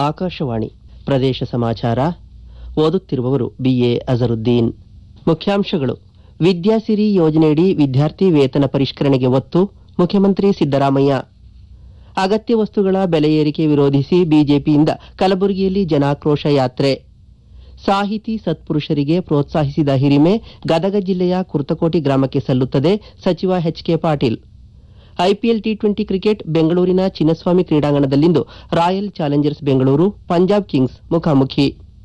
ಆಕಾಶವಾಣಿ ಪ್ರದೇಶ ಸಮಾಚಾರ ಓದುತ್ತಿರುವವರು ಬಿಎ ಅಜರುದ್ದೀನ್ ಮುಖ್ಯಾಂಶಗಳು ವಿದ್ಯಾಸಿರಿ ಯೋಜನೆಯಡಿ ವಿದ್ಯಾರ್ಥಿ ವೇತನ ಪರಿಷ್ಕರಣೆಗೆ ಒತ್ತು ಮುಖ್ಯಮಂತ್ರಿ ಸಿದ್ದರಾಮಯ್ಯ ಅಗತ್ಯ ವಸ್ತುಗಳ ಬೆಲೆ ಏರಿಕೆ ವಿರೋಧಿಸಿ ಬಿಜೆಪಿಯಿಂದ ಕಲಬುರಗಿಯಲ್ಲಿ ಜನಾಕ್ರೋಶ ಯಾತ್ರೆ ಸಾಹಿತಿ ಸತ್ಪುರುಷರಿಗೆ ಪ್ರೋತ್ಸಾಹಿಸಿದ ಹಿರಿಮೆ ಗದಗ ಜಿಲ್ಲೆಯ ಕುರ್ತಕೋಟಿ ಗ್ರಾಮಕ್ಕೆ ಸಲ್ಲುತ್ತದೆ ಸಚಿವ H K Patil IPL T twenty cricket ಬೆಂಗಳೂರಿನ ಚಿನ್ನಸ್ವಾಮಿ ಕ್ರೀಡಾಂಗಣದಲ್ಲಿಂದು Royal Challengers Bengaluru Punjab Kings ಮುಖಾಮುಖಿ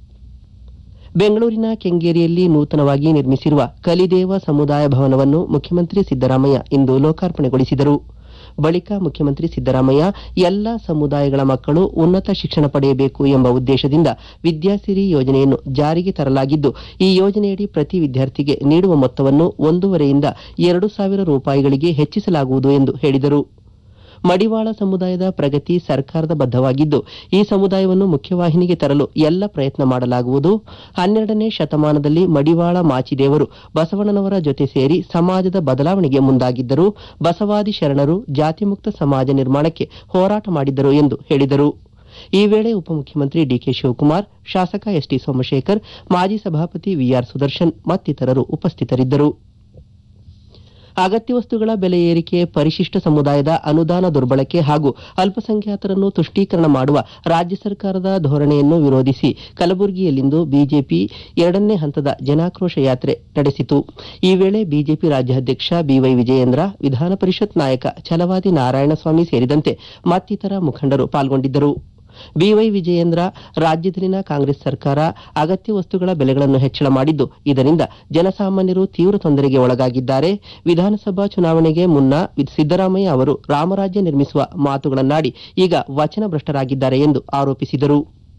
ಬೆಂಗಳೂರಿನ ಕೆಂಗೇರಿಯಲ್ಲಿ ನೂತನವಾಗಿ ನಿರ್ಮಿಸಿರುವ ಕಲಿದೇವ ಸಮುದಾಯ ಭವನವನ್ನು ಮುಖ್ಯಮಂತ್ರಿ ಸಿದ್ದರಾಮಯ್ಯ ಇಂದು ಲೋಕಾರ್ಪಣೆಗೊಳಿಸಿದರು ಬಳಿಕ ಮುಖ್ಯಮಂತ್ರಿ ಸಿದ್ದರಾಮಯ್ಯ ಎಲ್ಲ ಸಮುದಾಯಗಳ ಮಕ್ಕಳು ಉನ್ನತ ಶಿಕ್ಷಣ ಪಡೆಯಬೇಕು ಎಂಬ ಉದ್ದೇಶದಿಂದ ವಿದ್ಯಾಸಿರಿ ಯೋಜನೆಯನ್ನು ಜಾರಿಗೆ ತರಲಾಗಿದ್ದು ಈ ಯೋಜನೆಯಡಿ ಪ್ರತಿ ವಿದ್ಯಾರ್ಥಿಗೆ ನೀಡುವ ಮೊತ್ತವನ್ನು ಒಂದೂವರೆಯಿಂದ ಎರಡು ಸಾವಿರ ರೂಪಾಯಿಗಳಿಗೆ ಹೆಚ್ಚಿಸಲಾಗುವುದು ಎಂದು ಹೇಳಿದರು ಮಡಿವಾಳ ಸಮುದಾಯದ ಪ್ರಗತಿ ಸರ್ಕಾರದ ಬದ್ಧವಾಗಿದ್ದು ಈ ಸಮುದಾಯವನ್ನು ಮುಖ್ಯವಾಹಿನಿಗೆ ತರಲು ಎಲ್ಲ ಪ್ರಯತ್ನ ಮಾಡಲಾಗುವುದು ಹನ್ನೆರಡನೇ ಶತಮಾನದಲ್ಲಿ ಮಡಿವಾಳ ಮಾಚಿದೇವರು ಬಸವಣ್ಣನವರ ಜೊತೆ ಸೇರಿ ಸಮಾಜದ ಬದಲಾವಣೆಗೆ ಮುಂದಾಗಿದ್ದರು ಬಸವಾದಿ ಶರಣರು ಜಾತಿಮುಕ್ತ ಸಮಾಜ ನಿರ್ಮಾಣಕ್ಕೆ ಹೋರಾಟ ಮಾಡಿದ್ದರು ಎಂದು ಹೇಳಿದರು ಈ ವೇಳೆ ಉಪಮುಖ್ಯಮಂತ್ರಿ ಡಿಕೆ ಶಿವಕುಮಾರ್ ಶಾಸಕ ಎಸ್ಟಿ ಸೋಮಶೇಖರ್ ಮಾಜಿ ಸಭಾಪತಿ ವಿಆರ್ ಸುದರ್ಶನ್ ಮತ್ತಿತರರು ಉಪಸ್ಥಿತರಿದ್ದರು ಅಗತ್ಯ ವಸ್ತುಗಳ ಬೆಲೆ ಏರಿಕೆ ಪರಿಶಿಷ್ಟ ಸಮುದಾಯದ ಅನುದಾನ ದುರ್ಬಳಕೆ ಹಾಗೂ ಅಲ್ಪಸಂಖ್ಯಾತರನ್ನು ತುಷ್ಟೀಕರಣ ಮಾಡುವ ರಾಜ್ಯ ಸರ್ಕಾರದ ಧೋರಣೆಯನ್ನು ವಿರೋಧಿಸಿ ಕಲಬುರಗಿಯಲ್ಲಿಂದು ಬಿಜೆಪಿ ಎರಡನೇ ಹಂತದ ಜನಾಕ್ರೋಶ ಯಾತ್ರೆ ನಡೆಸಿತು ಈ ವೇಳೆ ಬಿಜೆಪಿ ರಾಜ್ಯಾಧ್ಯಕ್ಷ ಬಿವೈ ವಿಜಯೇಂದ್ರ ವಿಧಾನ ಪರಿಷತ್ ನಾಯಕ ಛಲವಾದಿ ನಾರಾಯಣಸ್ವಾಮಿ ಸೇರಿದಂತೆ ಮತ್ತಿತರ ಮುಖಂಡರು ಪಾಲ್ಗೊಂಡಿದ್ದರು ಬಿವೈ ವಿಜಯೇಂದ್ರ ರಾಜ್ಯದಲ್ಲಿನ ಕಾಂಗ್ರೆಸ್ ಸರ್ಕಾರ ಅಗತ್ಯ ವಸ್ತುಗಳ ಬೆಲೆಗಳನ್ನು ಹೆಚ್ಚಳ ಮಾಡಿದ್ದು ಇದರಿಂದ ಜನಸಾಮಾನ್ಯರು ತೀವ್ರ ತೊಂದರೆಗೆ ಒಳಗಾಗಿದ್ದಾರೆ ವಿಧಾನಸಭಾ ಚುನಾವಣೆಗೆ ಮುನ್ನ ಸಿದ್ದರಾಮಯ್ಯ ಅವರು ರಾಮರಾಜ್ಯ ನಿರ್ಮಿಸುವ ಮಾತುಗಳನ್ನಾಡಿ ಈಗ ವಚನಭ್ರಷ್ಟರಾಗಿದ್ದಾರೆ ಎಂದು ಆರೋಪಿಸಿದರು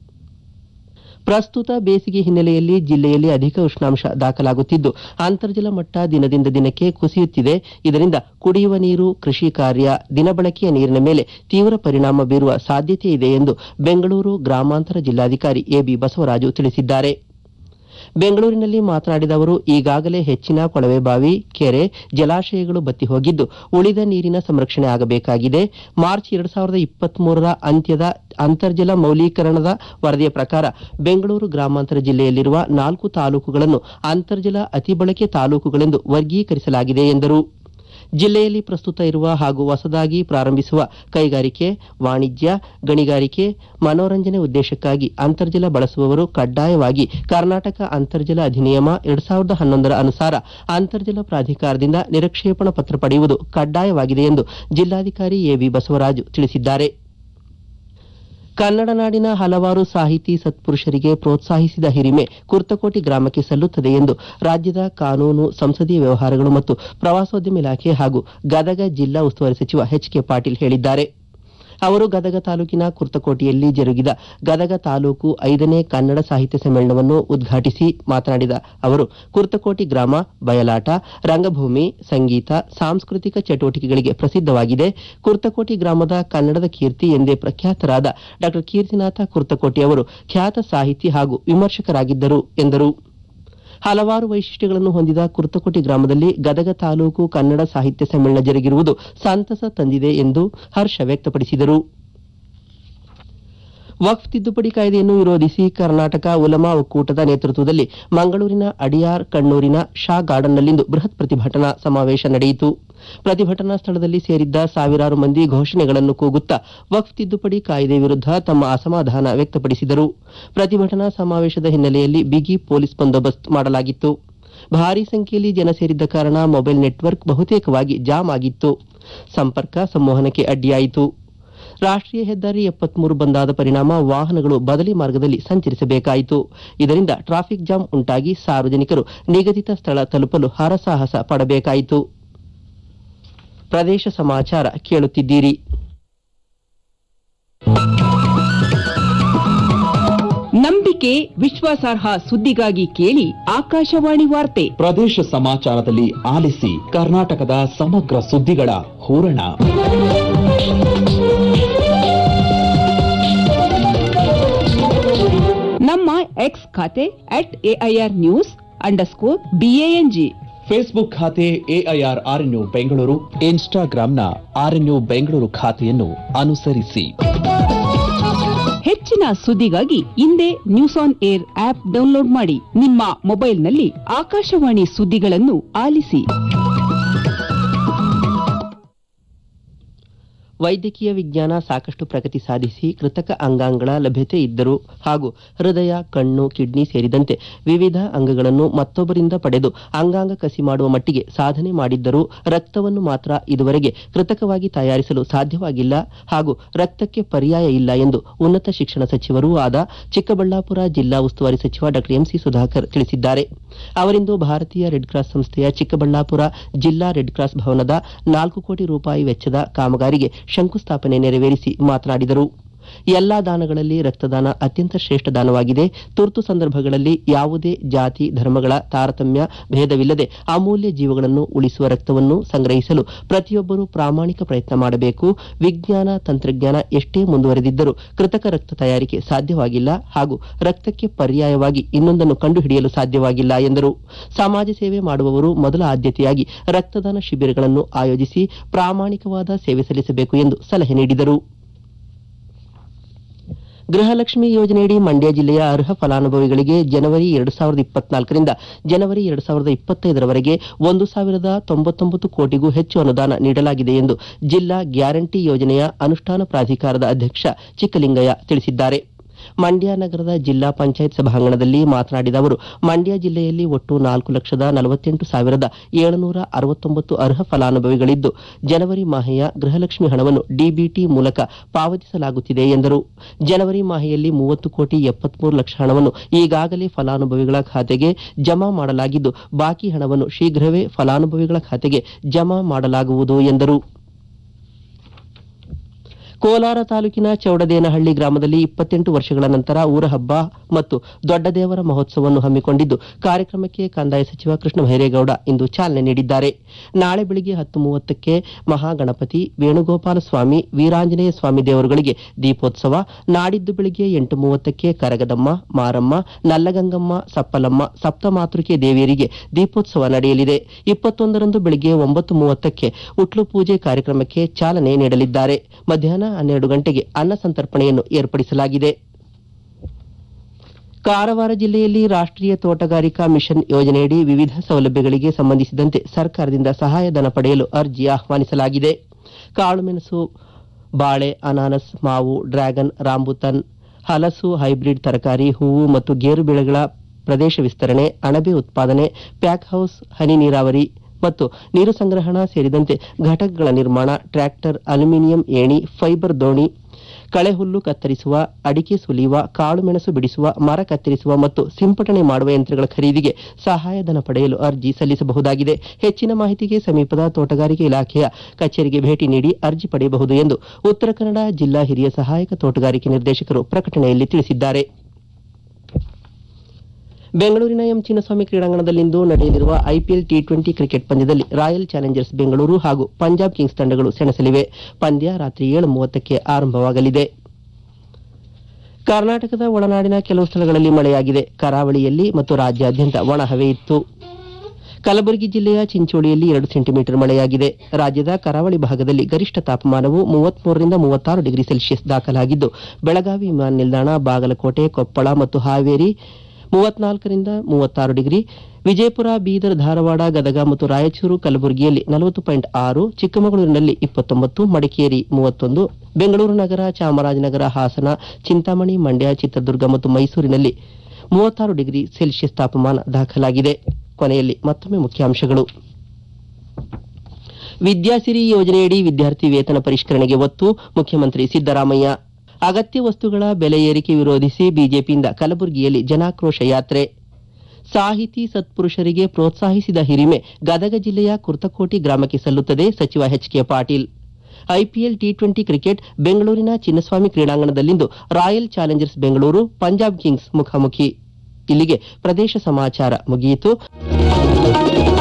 ಪ್ರಸ್ತುತ ಬೇಸಿಗೆ ಹಿನ್ನೆಲೆಯಲ್ಲಿ ಜಿಲ್ಲೆಯಲ್ಲಿ ಅಧಿಕ ಉಷ್ಣಾಂಶ ದಾಖಲಾಗುತ್ತಿದ್ದು ಅಂತರ್ಜಲ ಮಟ್ಟ ದಿನದಿಂದ ದಿನಕ್ಕೆ ಕುಸಿಯುತ್ತಿದೆ ಇದರಿಂದ ಕುಡಿಯುವ ನೀರು ಕೃಷಿ ಕಾರ್ಯ ದಿನಬಳಕೆಯ ನೀರಿನ ಮೇಲೆ ತೀವ್ರ ಪರಿಣಾಮ ಬೀರುವ ಸಾಧ್ಯತೆ ಇದೆ ಎಂದು ಬೆಂಗಳೂರು ಗ್ರಾಮಾಂತರ ಜಿಲ್ಲಾಧಿಕಾರಿ ಎಬಿ ಬಸವರಾಜು ತಿಳಿಸಿದ್ದಾರೆ ಬೆಂಗಳೂರಿನಲ್ಲಿ ಮಾತನಾಡಿದ ಅವರು ಈಗಾಗಲೇ ಹೆಚ್ಚಿನ ಕೊಳವೆಬಾವಿ ಕೆರೆ ಜಲಾಶಯಗಳು ಬತ್ತಿ ಹೋಗಿದ್ದು ಉಳಿದ ನೀರಿನ ಸಂರಕ್ಷಣೆ ಆಗಬೇಕಾಗಿದೆ ಮಾರ್ಚ್ ಎರಡ್ ಸಾವಿರದ ಇಪ್ಪತ್ಮೂರರ ಅಂತ್ಯದ ಅಂತರ್ಜಲ ಮೌಲ್ಯೀಕರಣದ ವರದಿಯ ಪ್ರಕಾರ ಬೆಂಗಳೂರು ಗ್ರಾಮಾಂತರ ಜಿಲ್ಲೆಯಲ್ಲಿರುವ ನಾಲ್ಕು ತಾಲೂಕುಗಳನ್ನು ಅಂತರ್ಜಲ ಅತಿಬಳಕೆ ತಾಲೂಕುಗಳೆಂದು ವರ್ಗೀಕರಿಸಲಾಗಿದೆ ಎಂದರು ಜಿಲ್ಲೆಯಲ್ಲಿ ಪ್ರಸ್ತುತ ಇರುವ ಹಾಗೂ ಹೊಸದಾಗಿ ಪ್ರಾರಂಭಿಸುವ ಕೈಗಾರಿಕೆ ವಾಣಿಜ್ಯ ಗಣಿಗಾರಿಕೆ ಮನೋರಂಜನೆ ಉದ್ದೇಶಕ್ಕಾಗಿ ಅಂತರ್ಜಲ ಬಳಸುವವರು ಕಡ್ಡಾಯವಾಗಿ ಕರ್ನಾಟಕ ಅಂತರ್ಜಲ ಅಧಿನಿಯಮ ಎರಡ್ ಸಾವಿರದ ಹನ್ನೊಂದರ ಅನುಸಾರ ಅಂತರ್ಜಲ ಪ್ರಾಧಿಕಾರದಿಂದ ನಿರಕ್ಷೇಪಣ ಪತ್ರ ಪಡೆಯುವುದು ಕಡ್ಡಾಯವಾಗಿದೆ ಎಂದು ಜಿಲ್ಲಾಧಿಕಾರಿ ಎವಿ ಬಸವರಾಜು ತಿಳಿಸಿದ್ದಾರೆ ಕನ್ನಡ ನಾಡಿನ ಹಲವಾರು ಸಾಹಿತಿ ಸತ್ಪುರುಷರಿಗೆ ಪ್ರೋತ್ಸಾಹಿಸಿದ ಹಿರಿಮೆ ಕುರ್ತಕೋಟಿ ಗ್ರಾಮಕ್ಕೆ ಸಲ್ಲುತ್ತದೆ ಎಂದು ರಾಜ್ಯದ ಕಾನೂನು ಸಂಸದೀಯ ವ್ಯವಹಾರಗಳು ಮತ್ತು ಪ್ರವಾಸೋದ್ಯಮ ಇಲಾಖೆ ಹಾಗೂ ಗದಗ ಜಿಲ್ಲಾ ಉಸ್ತುವಾರಿ ಸಚಿವ ಎಚ್ ಕೆ ಪಾಟೀಲ್ ಹೇಳಿದ್ದಾರೆ ಅವರು ಗದಗ ತಾಲೂಕಿನ ಕುರ್ತಕೋಟೆಯಲ್ಲಿ ಜರುಗಿದ ಗದಗ ತಾಲೂಕು ಐದನೇ ಕನ್ನಡ ಸಾಹಿತ್ಯ ಸಮ್ಮೇಳನವನ್ನು ಉದ್ಘಾಟಿಸಿ ಮಾತನಾಡಿದ ಅವರು ಕುರ್ತಕೋಟಿ ಗ್ರಾಮ ಬಯಲಾಟ ರಂಗಭೂಮಿ ಸಂಗೀತ ಸಾಂಸ್ಕೃತಿಕ ಚಟುವಟಿಕೆಗಳಿಗೆ ಪ್ರಸಿದ್ಧವಾಗಿದೆ ಕುರ್ತಕೋಟಿ ಗ್ರಾಮದ ಕನ್ನಡದ ಕೀರ್ತಿ ಎಂದೇ ಪ್ರಖ್ಯಾತರಾದ ಡಾ ಕೀರ್ತಿನಾಥ ಕುರ್ತಕೋಟಿ ಅವರು ಖ್ಯಾತ ಸಾಹಿತಿ ಹಾಗೂ ವಿಮರ್ಶಕರಾಗಿದ್ದರು ಎಂದರು ಹಲವಾರು ವೈಶಿಷ್ಟ್ಯಗಳನ್ನು ಹೊಂದಿದ ಕುರ್ತಕೋಟಿ ಗ್ರಾಮದಲ್ಲಿ ಗದಗ ತಾಲೂಕು ಕನ್ನಡ ಸಾಹಿತ್ಯ ಸಮ್ಮೇಳನ ಜರುಗಿರುವುದು ಸಂತಸ ತಂದಿದೆ ಎಂದು ಹರ್ಷ ವ್ಯಕ್ತಪಡಿಸಿದರು ವಕ್ಫ್ ತಿದ್ದುಪಡಿ ಕಾಯ್ದೆಯನ್ನು ವಿರೋಧಿಸಿ ಕರ್ನಾಟಕ ಉಲಮಾ ಒಕ್ಕೂಟದ ನೇತೃತ್ವದಲ್ಲಿ ಮಂಗಳೂರಿನ ಅಡಿಯಾರ್ ಕಣ್ಣೂರಿನ ಶಾ ಗಾರ್ಡನ್ನಲ್ಲಿಂದು ಬೃಹತ್ ಪ್ರತಿಭಟನಾ ಸಮಾವೇಶ ನಡೆಯಿತು ಪ್ರತಿಭಟನಾ ಸ್ಥಳದಲ್ಲಿ ಸೇರಿದ್ದ ಸಾವಿರಾರು ಮಂದಿ ಘೋಷಣೆಗಳನ್ನು ಕೂಗುತ್ತಾ ವಕ್ಫ್ ತಿದ್ದುಪಡಿ ಕಾಯ್ದೆ ವಿರುದ್ಧ ತಮ್ಮ ಅಸಮಾಧಾನ ವ್ಯಕ್ತಪಡಿಸಿದರು ಪ್ರತಿಭಟನಾ ಸಮಾವೇಶದ ಹಿನ್ನೆಲೆಯಲ್ಲಿ ಬಿಗಿ ಪೊಲೀಸ್ ಬಂದೋಬಸ್ತ್ ಮಾಡಲಾಗಿತ್ತು ಭಾರೀ ಸಂಖ್ಯೆಯಲ್ಲಿ ಜನ ಸೇರಿದ್ದ ಕಾರಣ ಮೊಬೈಲ್ ನೆಟ್ವರ್ಕ್ ಬಹುತೇಕವಾಗಿ ಜಾಮ್ ಆಗಿತ್ತು ಸಂಪರ್ಕ ಸಂವಹನಕ್ಕೆ ಅಡ್ಡಿಯಾಯಿತು ರಾಷ್ಟ್ರೀಯ ಹೆದ್ದಾರಿ ಎಪ್ಪತ್ಮೂರು ಬಂದಾದ ಪರಿಣಾಮ ವಾಹನಗಳು ಬದಲಿ ಮಾರ್ಗದಲ್ಲಿ ಸಂಚರಿಸಬೇಕಾಯಿತು ಇದರಿಂದ ಟ್ರಾಫಿಕ್ ಜಾಮ್ ಉಂಟಾಗಿ ಸಾರ್ವಜನಿಕರು ನಿಗದಿತ ಸ್ಥಳ ತಲುಪಲು ಹರಸಾಹಸ ಪಡಬೇಕಾಯಿತು ಪ್ರದೇಶ ಸಮಾಚಾರ ಕೇಳುತ್ತಿದ್ದೀರಿ ನಂಬಿಕೆ ವಿಶ್ವಾಸಾರ್ಹ ಸುದ್ದಿಗಾಗಿ ಕೇಳಿ ಆಕಾಶವಾಣಿ ವಾರ್ತೆ ಪ್ರದೇಶ ಸಮಾಚಾರದಲ್ಲಿ ಆಲಿಸಿ ಕರ್ನಾಟಕದ ಸಮಗ್ರ ಸುದ್ದಿಗಳ ಹೂರಣ ನಮ್ಮ ಎಕ್ಸ್ ಖಾತೆ at AIR news underscore BANG Facebook ಖಾತೆ ಎಐಆರ್ ಆರ್ಎನ್ಯು ಬೆಂಗಳೂರು ಇನ್ಸ್ಟಾಗ್ರಾಂನ ಆರ್ಎನ್ಯು ಬೆಂಗಳೂರು ಖಾತೆಯನ್ನು ಅನುಸರಿಸಿ ಹೆಚ್ಚಿನ ಹೆಚ್ಚಿನ ಸುದ್ದಿಗಾಗಿ ಹಿಂದೆ News on Air app download ಮಾಡಿ ನಿಮ್ಮ ಮೊಬೈಲ್ನಲ್ಲಿ ಆಕಾಶವಾಣಿ ಸುದ್ದಿಗಳನ್ನು ಆಲಿಸಿ ವೈದ್ಯಕೀಯ ವಿಜ್ಞಾನ ಸಾಕಷ್ಟು ಪ್ರಗತಿ ಸಾಧಿಸಿ ಕೃತಕ ಅಂಗಾಂಗಗಳ ಲಭ್ಯತೆ ಇದ್ದರೂ ಹಾಗೂ ಹೃದಯ ಕಣ್ಣು ಕಿಡ್ನಿ ಸೇರಿದಂತೆ ವಿವಿಧ ಅಂಗಗಳನ್ನು ಮತ್ತೊಬ್ಬರಿಂದ ಪಡೆದು ಅಂಗಾಂಗ ಕಸಿ ಮಾಡುವ ಮಟ್ಟಿಗೆ ಸಾಧನೆ ಮಾಡಿದ್ದರೂ ರಕ್ತವನ್ನು ಮಾತ್ರ ಇದುವರೆಗೆ ಕೃತಕವಾಗಿ ತಯಾರಿಸಲು ಸಾಧ್ಯವಾಗಿಲ್ಲ ಹಾಗೂ ರಕ್ತಕ್ಕೆ ಪರ್ಯಾಯ ಇಲ್ಲ ಎಂದು ಉನ್ನತ ಶಿಕ್ಷಣ ಸಚಿವರೂ ಆದ ಚಿಕ್ಕಬಳ್ಳಾಪುರ ಜಿಲ್ಲಾ ಉಸ್ತುವಾರಿ ಸಚಿವ ಡಾ ಎಂಸಿ ಸುಧಾಕರ್ ತಿಳಿಸಿದ್ದಾರೆ ಅವರಿಂದು ಭಾರತೀಯ ರೆಡ್ ಕ್ರಾಸ್ ಸಂಸ್ಥೆಯ ಚಿಕ್ಕಬಳ್ಳಾಪುರ ಜಿಲ್ಲಾ ರೆಡ್ ಕ್ರಾಸ್ ಭವನದ ನಾಲ್ಕು ಕೋಟಿ ರೂಪಾಯಿ ವೆಚ್ಚದ ಕಾಮಗಾರಿಗೆ ಶಂಕುಸ್ಥಾಪನೆ ನೆರವೇರಿಸಿ ಮಾತನಾಡಿದರು ಎಲ್ಲಾ ದಾನಗಳಲ್ಲಿ ರಕ್ತದಾನ ಅತ್ಯಂತ ಶ್ರೇಷ್ಠ ದಾನವಾಗಿದೆ ತುರ್ತು ಸಂದರ್ಭಗಳಲ್ಲಿ ಯಾವುದೇ ಜಾತಿ ಧರ್ಮಗಳ ತಾರತಮ್ಯ ಭೇದವಿಲ್ಲದೆ ಅಮೂಲ್ಯ ಜೀವಗಳನ್ನು ಉಳಿಸುವ ರಕ್ತವನ್ನು ಸಂಗ್ರಹಿಸಲು ಪ್ರತಿಯೊಬ್ಬರೂ ಪ್ರಾಮಾಣಿಕ ಪ್ರಯತ್ನ ಮಾಡಬೇಕು ವಿಜ್ಞಾನ ತಂತ್ರಜ್ಞಾನ ಎಷ್ಟೇ ಮುಂದುವರೆದಿದ್ದರೂ ಕೃತಕ ರಕ್ತ ತಯಾರಿಕೆ ಸಾಧ್ಯವಾಗಿಲ್ಲ ಹಾಗೂ ರಕ್ತಕ್ಕೆ ಪರ್ಯಾಯವಾಗಿ ಇನ್ನೊಂದನ್ನು ಕಂಡುಹಿಡಿಯಲು ಸಾಧ್ಯವಾಗಿಲ್ಲ ಎಂದರು ಸಮಾಜ ಸೇವೆ ಮಾಡುವವರು ಮೊದಲ ಆದ್ಯತೆಯಾಗಿ ರಕ್ತದಾನ ಶಿಬಿರಗಳನ್ನು ಆಯೋಜಿಸಿ ಪ್ರಾಮಾಣಿಕವಾದ ಸೇವೆ ಸಲ್ಲಿಸಬೇಕು ಎಂದು ಸಲಹೆ ನೀಡಿದರು ಗೃಹಲಕ್ಷ್ಮಿ ಯೋಜನೆಯಡಿ ಮಂಡ್ಯ ಜಿಲ್ಲೆಯ ಅರ್ಹ ಫಲಾನುಭವಿಗಳಿಗೆ ಜನವರಿ ಎರಡು ಸಾವಿರದ ಇಪ್ಪತ್ನಾಲ್ಕರಿಂದ ಜನವರಿ ಎರಡು ಸಾವಿರದ ಇಪ್ಪತ್ತೈದರವರೆಗೆ ಒಂದು ಸಾವಿರದ ತೊಂಬತ್ತೊಂಬತ್ತು ಕೋಟಿಗೂ ಹೆಚ್ಚು ಅನುದಾನ ನೀಡಲಾಗಿದೆ ಎಂದು ಜಿಲ್ಲಾ ಗ್ಯಾರಂಟಿ ಯೋಜನೆಯ ಅನುಷ್ಠಾನ ಪ್ರಾಧಿಕಾರದ ಅಧ್ಯಕ್ಷ ಚಿಕ್ಕಲಿಂಗಯ್ಯ ತಿಳಿಸಿದ್ದಾರೆ ಮಂಡ್ಯ ನಗರದ ಜಿಲ್ಲಾ ಪಂಚಾಯತ್ ಸಭಾಂಗಣದಲ್ಲಿ ಮಾತನಾಡಿದ ಅವರು ಮಂಡ್ಯ ಜಿಲ್ಲೆಯಲ್ಲಿ ಒಟ್ಟು ನಾಲ್ಕು ಲಕ್ಷದ ನಲವತ್ತೆಂಟು ಸಾವಿರದ ಏಳುನೂರ ಅರವತ್ತೊಂಬತ್ತು ಅರ್ಹ ಫಲಾನುಭವಿಗಳಿದ್ದು ಜನವರಿ ಮಾಹೆಯ ಗೃಹಲಕ್ಷ್ಮಿ ಹಣವನ್ನು ಡಿಬಿಟಿ ಮೂಲಕ ಪಾವತಿಸಲಾಗುತ್ತಿದೆ ಎಂದರು ಜನವರಿ ಮಾಹೆಯಲ್ಲಿ ಮೂವತ್ತು ಕೋಟಿ ಎಪ್ಪತ್ಮೂರು ಲಕ್ಷ ಹಣವನ್ನು ಈಗಾಗಲೇ ಫಲಾನುಭವಿಗಳ ಖಾತೆಗೆ ಜಮಾ ಮಾಡಲಾಗಿದ್ದು ಬಾಕಿ ಹಣವನ್ನು ಶೀಘ್ರವೇ ಫಲಾನುಭವಿಗಳ ಖಾತೆಗೆ ಜಮಾ ಮಾಡಲಾಗುವುದು ಎಂದರು ಕೋಲಾರ ತಾಲೂಕಿನ ಚೌಡದೇನಹಳ್ಳಿ ಗ್ರಾಮದಲ್ಲಿ ಇಪ್ಪತ್ತೆಂಟು ವರ್ಷಗಳ ನಂತರ ಊರ ಹಬ್ಬ ಮತ್ತು ದೊಡ್ಡದೇವರ ಮಹೋತ್ಸವವನ್ನು ಹಮ್ಮಿಕೊಂಡಿದ್ದು ಕಾರ್ಯಕ್ರಮಕ್ಕೆ ಕಂದಾಯ ಸಚಿವ ಕೃಷ್ಣ ಭೈರೇಗೌಡ ಇಂದು ಚಾಲನೆ ನೀಡಿದ್ದಾರೆ ನಾಳೆ ಬೆಳಿಗ್ಗೆ ಹತ್ತು ಮೂವತ್ತಕ್ಕೆ ಮಹಾಗಣಪತಿ ವೇಣುಗೋಪಾಲ ಸ್ವಾಮಿ ವೀರಾಂಜನೇಯ ಸ್ವಾಮಿ ದೇವರುಗಳಿಗೆ ದೀಪೋತ್ಸವ ನಾಡಿದ್ದು ಬೆಳಿಗ್ಗೆ ಎಂಟು ಮೂವತ್ತಕ್ಕೆ ಕರಗದಮ್ಮ ಮಾರಮ್ಮ ನಲ್ಲಗಂಗಮ್ಮ ಸಪ್ಪಲಮ್ಮ ಸಪ್ತಮಾತೃಕೆ ದೇವಿಯರಿಗೆ ದೀಪೋತ್ಸವ ನಡೆಯಲಿದೆ ಇಪ್ಪತ್ತೊಂದರಂದು ಬೆಳಿಗ್ಗೆ ಒಂಬತ್ತು ಮೂವತ್ತಕ್ಕೆ ಉಟ್ಲು ಪೂಜೆ ಕಾರ್ಯಕ್ರಮಕ್ಕೆ ಚಾಲನೆ ನೀಡಲಿದ್ದಾರೆ ಮಧ್ಯಾಹ್ನ ಹನ್ನೆರಡು ಗಂಟೆಗೆ ಅನ್ನ ಸಂತರ್ಪಣೆಯನ್ನು ಏರ್ಪಡಿಸಲಾಗಿದೆ ಕಾರವಾರ ಜಿಲ್ಲೆಯಲ್ಲಿ ರಾಷ್ಟ್ರೀಯ ತೋಟಗಾರಿಕಾ ಮಿಷನ್ ಯೋಜನೆಯಡಿ ವಿವಿಧ ಸೌಲಭ್ಯಗಳಿಗೆ ಸಂಬಂಧಿಸಿದಂತೆ ಸರ್ಕಾರದಿಂದ ಸಹಾಯಧನ ಪಡೆಯಲು ಅರ್ಜಿ ಆಹ್ವಾನಿಸಲಾಗಿದೆ ಕಾಳುಮೆಣಸು ಬಾಳೆ ಅನಾನಸ್ ಮಾವು ಡ್ರ್ಯಾಗನ್ ರಾಂಬುತನ್ ಹಲಸು ಹೈಬ್ರಿಡ್ ತರಕಾರಿ ಹೂವು ಮತ್ತು ಗೇರು ಬೆಳೆಗಳ ಪ್ರದೇಶ ವಿಸ್ತರಣೆ ಅಣಬೆ ಉತ್ಪಾದನೆ ಪ್ಯಾಕ್ ಹೌಸ್ ಹನಿ ನೀರಾವರಿ ಮತ್ತು ನೀರು ಸಂಗ್ರಹಣಾ ಸೇರಿದಂತೆ ಘಟಕಗಳ ನಿರ್ಮಾಣ ಟ್ರ್ಯಾಕ್ಟರ್ ಅಲ್ಯೂಮಿನಿಯಂ ಏಣಿ ಫೈಬರ್ ದೋಣಿ ಕಳೆಹುಲ್ಲು ಕತ್ತರಿಸುವ ಅಡಿಕೆ ಸುಲಿಯುವ ಕಾಳುಮೆಣಸು ಬಿಡಿಸುವ ಮರ ಕತ್ತರಿಸುವ ಮತ್ತು ಸಿಂಪಡಣೆ ಮಾಡುವ ಯಂತ್ರಗಳ ಖರೀದಿಗೆ ಸಹಾಯಧನ ಪಡೆಯಲು ಅರ್ಜಿ ಸಲ್ಲಿಸಬಹುದಾಗಿದೆ ಹೆಚ್ಚಿನ ಮಾಹಿತಿಗೆ ಸಮೀಪದ ತೋಟಗಾರಿಕೆ ಇಲಾಖೆಯ ಕಚೇರಿಗೆ ಭೇಟಿ ನೀಡಿ ಅರ್ಜಿ ಪಡೆಯಬಹುದು ಎಂದು ಉತ್ತರ ಕನ್ನಡ ಜಿಲ್ಲಾ ಹಿರಿಯ ಸಹಾಯಕ ತೋಟಗಾರಿಕೆ ನಿರ್ದೇಶಕರು ಪ್ರಕಟಣೆಯಲ್ಲಿ ತಿಳಿಸಿದ್ದಾರೆ ಬೆಂಗಳೂರಿನ ಎಂ ಚಿನ್ನಸ್ವಾಮಿ ಕ್ರೀಡಾಂಗಣದಲ್ಲಿಂದು ನಡೆಯಲಿರುವ ಐಪಿಎಲ್ ಟಿ ಟ್ವೆಂಟಿ ಕ್ರಿಕೆಟ್ ಪಂದ್ಯದಲ್ಲಿ ರಾಯಲ್ ಚಾಲೆಂಜರ್ಸ್ ಬೆಂಗಳೂರು ಹಾಗೂ ಪಂಜಾಬ್ ಕಿಂಗ್ಸ್ ತಂಡಗಳು ಸೆಣಸಲಿವೆ ಪಂದ್ಯ ರಾತ್ರಿ ಏಳು ಮೂವತ್ತಕ್ಕೆ ಆರಂಭವಾಗಲಿದೆ ಕರ್ನಾಟಕದ ಒಳನಾಡಿನ ಕೆಲವು ಸ್ಥಳಗಳಲ್ಲಿ ಮಳೆಯಾಗಿದೆ ಕರಾವಳಿಯಲ್ಲಿ ಮತ್ತು ರಾಜ್ಯಾದ್ಯಂತ ಒಣಹವೆ ಇತ್ತು ಕಲಬುರಗಿ ಜಿಲ್ಲೆಯ ಚಿಂಚೋಳಿಯಲ್ಲಿ ಎರಡು ಸೆಂಟಿಮೀಟರ್ ಮಳೆಯಾಗಿದೆ ರಾಜ್ಯದ ಕರಾವಳಿ ಭಾಗದಲ್ಲಿ ಗರಿಷ್ಠ ತಾಪಮಾನವು ಮೂವತ್ಮೂರರಿಂದ ಮೂವತ್ತಾರು ಡಿಗ್ರಿ ಸೆಲ್ಸಿಯಸ್ ದಾಖಲಾಗಿದ್ದು ಬೆಳಗಾವಿ ವಿಮಾನ ನಿಲ್ದಾಣ ಬಾಗಲಕೋಟೆ ಕೊಪ್ಪಳ ಮತ್ತು ಹಾವೇರಿ ಮೂವತ್ನಾಲ್ಕರಿಂದ ಮೂವತ್ತಾರು ಡಿಗ್ರಿ ವಿಜಯಪುರ ಬೀದರ್ ಧಾರವಾಡ ಗದಗ ಮತ್ತು ರಾಯಚೂರು ಕಲಬುರಗಿಯಲ್ಲಿ ನಲವತ್ತು ಪಾಯಿಂಟ್ ಆರು ಚಿಕ್ಕಮಗಳೂರಿನಲ್ಲಿ ಇಪ್ಪತ್ತೊಂಬತ್ತು ಮಡಿಕೇರಿ ಮೂವತ್ತೊಂದು ಬೆಂಗಳೂರು ನಗರ ಚಾಮರಾಜನಗರ ಹಾಸನ ಚಿಂತಾಮಣಿ ಮಂಡ್ಯ ಚಿತ್ರದುರ್ಗ ಮತ್ತು ಮೈಸೂರಿನಲ್ಲಿ ಮೂವತ್ತಾರು ಡಿಗ್ರಿ ಸೆಲ್ಸಿಯಸ್ ತಾಪಮಾನ ದಾಖಲಾಗಿದೆ ಕೊನೆಯಲ್ಲಿ ಮತ್ತೊಮ್ಮೆ ಮುಖ್ಯಾಂಶಗಳು ವಿದ್ಯಾಸಿರಿ ಯೋಜನೆಯಡಿ ವಿದ್ಯಾರ್ಥಿ ವೇತನ ಪರಿಷ್ಕರಣೆಗೆ ಒತ್ತು ಮುಖ್ಯಮಂತ್ರಿ ಸಿದ್ದರಾಮಯ್ಯ ಅಗತ್ಯ ವಸ್ತುಗಳ ಬೆಲೆ ಏರಿಕೆ ವಿರೋಧಿಸಿ ಬಿಜೆಪಿಯಿಂದ ಕಲಬುರಗಿಯಲ್ಲಿ ಜನಾಕ್ರೋಶ ಯಾತ್ರೆ ಸಾಹಿತಿ ಸತ್ಪುರುಷರಿಗೆ ಪ್ರೋತ್ಸಾಹಿಸಿದ ಹಿರಿಮೆ ಗದಗ ಜಿಲ್ಲೆಯ ಕುರ್ತಕೋಟಿ ಗ್ರಾಮಕ್ಕೆ ಸಲ್ಲುತ್ತದೆ ಸಚಿವ H K Patil IPL T twenty cricket ಬೆಂಗಳೂರಿನ ಚಿನ್ನಸ್ವಾಮಿ ಕ್ರೀಡಾಂಗಣದಲ್ಲಿಂದು Royal Challengers Bengaluru Punjab Kings ಮುಖಾಮುಖಿ ಇಲ್ಲಿಗೆ ಪ್ರದೇಶ ಸಮಾಚಾರ ಮುಗಿಯಿತು